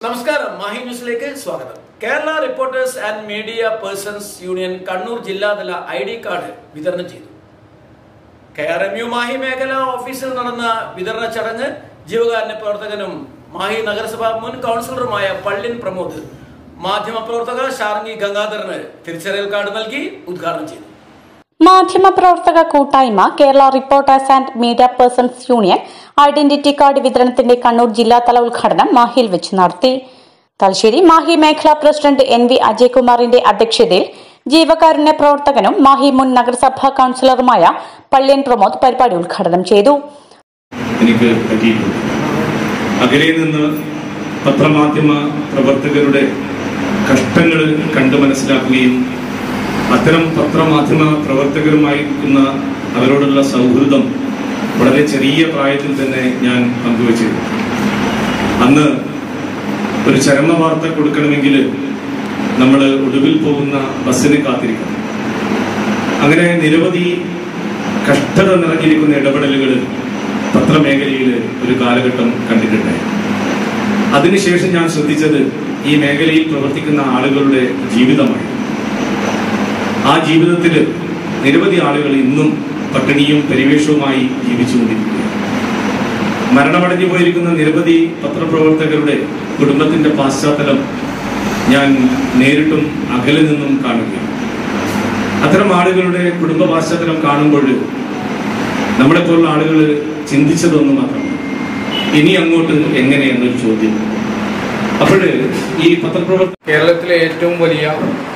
നമസ്കാരം മാഹി ന്യൂസിലേക്ക് സ്വാഗതം Kerala reporters and media persons union Kannur ജില്ലാതല ഐ ഡി കാർഡ് വിതരണം ചെയ്തു K R M U Mahe മേഖല ഓഫീസിൽ നടന്ന വിതരണ ചടങ്ങ് ജീവകാരുണ്യ പ്രവർത്തകനും മാഹി നഗരസഭ മുൻ കൗൺസിലറുമായ പള്ളിൻ പ്രമോദ് മാധ്യമപ്രവർത്തക ഷാർങ്ങി ഗംഗാധരന് തിരിച്ചറിയൽ കാർഡ് നൽകി ഉദ്ഘാടനം ചെയ്തു മാധ്യമപ്രവർത്തക കൂട്ടായ്മ Kerala reporters and media persons union identity card വിതരണത്തിന്റെ കണ്ണൂർ ജില്ലാതല ഉദ്ഘാടനം മാഹിയിൽ വെച്ച് നടത്തി തലശ്ശേരി മാഹി മേഖലാ പ്രസിഡന്റ് എൻ വി അജയ്കുമാറിന്റെ അധ്യക്ഷതയിൽ ജീവകാരുണ്യ പ്രവർത്തകനും മാഹി മുൻ നഗരസഭാ കൌൺസിലറുമായ പള്ളിയൻ പ്രമോദ് പരിപാടി ഉദ്ഘാടനം ചെയ്തു എനിക്ക് പറ്റിയിട്ടുണ്ട് അകലെ നിന്ന് പത്രമാധ്യമ പ്രവർത്തകരുടെ കഷ്ടങ്ങൾ കണ്ടു മനസ്സിലാക്കുകയും അത്തരം പത്രമാധ്യമ പ്രവർത്തകരുമായിരിക്കുന്ന അവരോടുള്ള സൗഹൃദം വളരെ ചെറിയ പ്രായത്തിൽ തന്നെ ഞാൻ പങ്കുവച്ചിരുന്നു അന്ന് ഒരു ചരമ വാർത്ത കൊടുക്കണമെങ്കിൽ നമ്മൾ ഒടുവിൽ പോകുന്ന ബസ്സിനെ കാത്തിരിക്കണം അങ്ങനെ നിരവധി കഷ്ടത നിറഞ്ഞിരിക്കുന്ന ഇടപെടലുകൾ പത്രമേഖലയിൽ ഒരു കാലഘട്ടം കണ്ടിട്ടുണ്ടായി അതിനുശേഷം ഞാൻ ശ്രദ്ധിച്ചത് ഈ മേഖലയിൽ പ്രവർത്തിക്കുന്ന ആളുകളുടെ ജീവിതമായി ആ ജീവിതത്തിൽ നിരവധി ആളുകൾ ഇന്നും പട്ടിണിയും പരിവേഷവുമായി ജീവിച്ചുകൊണ്ടിരിക്കുകയാണ് മരണമടഞ്ഞു പോയിരിക്കുന്ന നിരവധി പത്രപ്രവർത്തകരുടെ കുടുംബത്തിന്റെ പശ്ചാത്തലം ഞാൻ നേരിട്ടും അകലെ നിന്നും കാണുകയാണ് അത്തരം ആളുകളുടെ കുടുംബ പശ്ചാത്തലം കാണുമ്പോൾ നമ്മളെ പോലുള്ള ആളുകൾ ചിന്തിച്ചതൊന്നും മാത്രമല്ല ഇനി അങ്ങോട്ട് എങ്ങനെ എന്നൊരു ചോദ്യം അപ്പോൾ ഈ പത്രപ്രവർത്തക കേരളത്തിലെ ഏറ്റവും വലിയ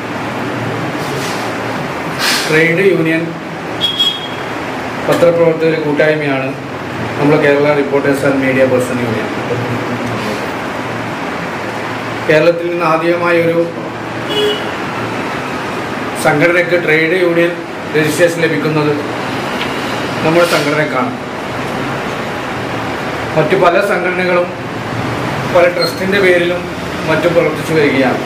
ട്രേഡ് യൂണിയൻ പത്രപ്രവർത്തകരുടെ കൂട്ടായ്മയാണ് നമ്മുടെ Kerala reporters and media person union കേരളത്തിൽ നിന്ന് ആദ്യമായി ഒരു സംഘടനയ്ക്ക് ട്രേഡ് യൂണിയൻ രജിസ്ട്രേഷൻ ലഭിക്കുന്നത് നമ്മുടെ സംഘടനക്കാണ് മറ്റു പല സംഘടനകളും പല ട്രസ്റ്റിൻ്റെ പേരിലും മറ്റും പ്രവർത്തിച്ചു വരികയാണ്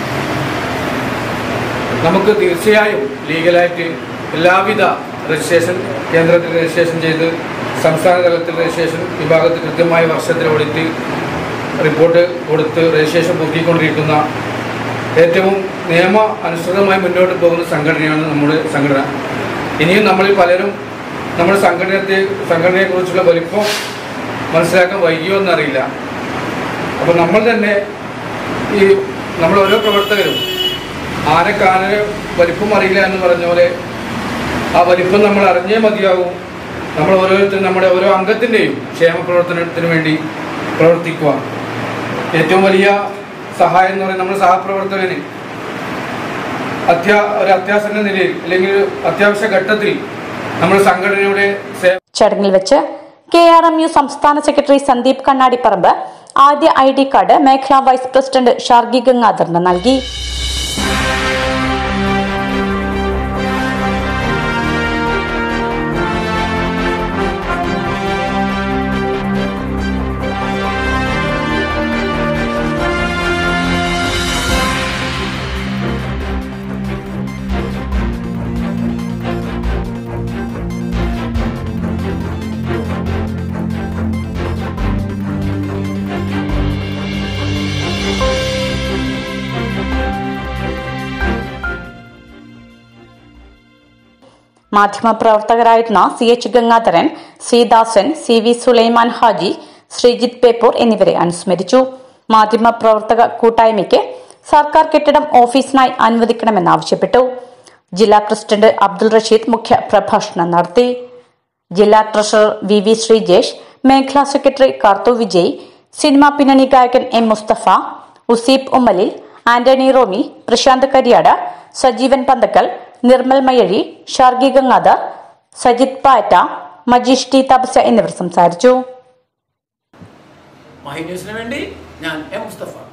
നമുക്ക് തീർച്ചയായും ലീഗലായിട്ട് എല്ലാവിധ രജിസ്ട്രേഷൻ കേന്ദ്രത്തിൽ രജിസ്ട്രേഷൻ ചെയ്ത് സംസ്ഥാന തലത്തിൽ രജിസ്ട്രേഷൻ വിഭാഗത്തിൽ കൃത്യമായ വർഷത്തിൽ ഓഡിറ്റ് റിപ്പോർട്ട് കൊടുത്ത് രജിസ്ട്രേഷൻ പൂർത്തിക്കൊണ്ടിരിക്കുന്ന ഏറ്റവും നിയമ അനുസൃതമായി മുന്നോട്ട് പോകുന്ന സംഘടനയാണ് നമ്മുടെ സംഘടന ഇനിയും നമ്മളിൽ പലരും നമ്മുടെ സംഘടനത്തെ സംഘടനയെക്കുറിച്ചുള്ള വലിപ്പം മനസ്സിലാക്കാൻ വൈകിയോ എന്നറിയില്ല അപ്പോൾ നമ്മൾ തന്നെ ഈ നമ്മൾ ഓരോ പ്രവർത്തകരും ആനക്കാനന് വലിപ്പം അറിയില്ല എന്ന് പറഞ്ഞ പോലെ ആ വലിപ്പം നമ്മൾ അറിഞ്ഞേ മതിയാകും നമ്മൾ ഓരോരുത്തരും നമ്മുടെ ഓരോ അംഗത്തിൻ്റെയും ക്ഷേമ പ്രവർത്തനത്തിന് വേണ്ടി പ്രവർത്തിക്കുക ഏറ്റവും വലിയ സഹായം എന്ന് പറയുന്നത് നമ്മുടെ സഹപ്രവർത്തകന് അത്യാ ഒരു അത്യാസന്ന നിലയിൽ അല്ലെങ്കിൽ അത്യാവശ്യ ഘട്ടത്തിൽ നമ്മുടെ സംഘടനയുടെ സേവ ചടങ്ങിൽ വെച്ച് കെ ആർ എം യു സംസ്ഥാന സെക്രട്ടറി സന്ദീപ് കണ്ണാടിപ്പറമ്പ് ആദ്യ ഐ ഡി കാർഡ് മേഖലാ വൈസ് പ്രസിഡന്റ് ഷാർഗി ഗംഗാധരന് നൽകി മാധ്യമപ്രവർത്തകരായിരുന്ന C H Gangadharan Sreedasan C V Sulaiman Haji Sreejith Peppur എന്നിവരെ അനുസ്മരിച്ചു മാധ്യമപ്രവർത്തക കൂട്ടായ്മയ്ക്ക് സർക്കാർ കെട്ടിടം ഓഫീസിനായി അനുവദിക്കണമെന്നാവശ്യപ്പെട്ടു ജില്ലാ പ്രസിഡന്റ് അബ്ദുൾ റഷീദ് മുഖ്യ പ്രഭാഷണം നടത്തി ജില്ലാ ട്രഷറർ വി വി ശ്രീജേഷ് മേഖലാ സെക്രട്ടറി കാർത്തു വിജയ് സിനിമാ പിന്നണി ഗായകൻ എം മുസ്തഫ ഉസീബ് ഉമ്മലിൽ ആന്റണി റോമി പ്രശാന്ത് കരിയാട് സജീവൻ പന്തക്കൽ നിർമ്മൽ മയഴി ഷാർഗി ഗംഗാധർ സജിത് പാറ്റ മജീഷ് ടി തപസ്യ എന്നിവർ സംസാരിച്ചു മാഹി ന്യൂസിന് വേണ്ടി ഞാൻ എം മുസ്തഫ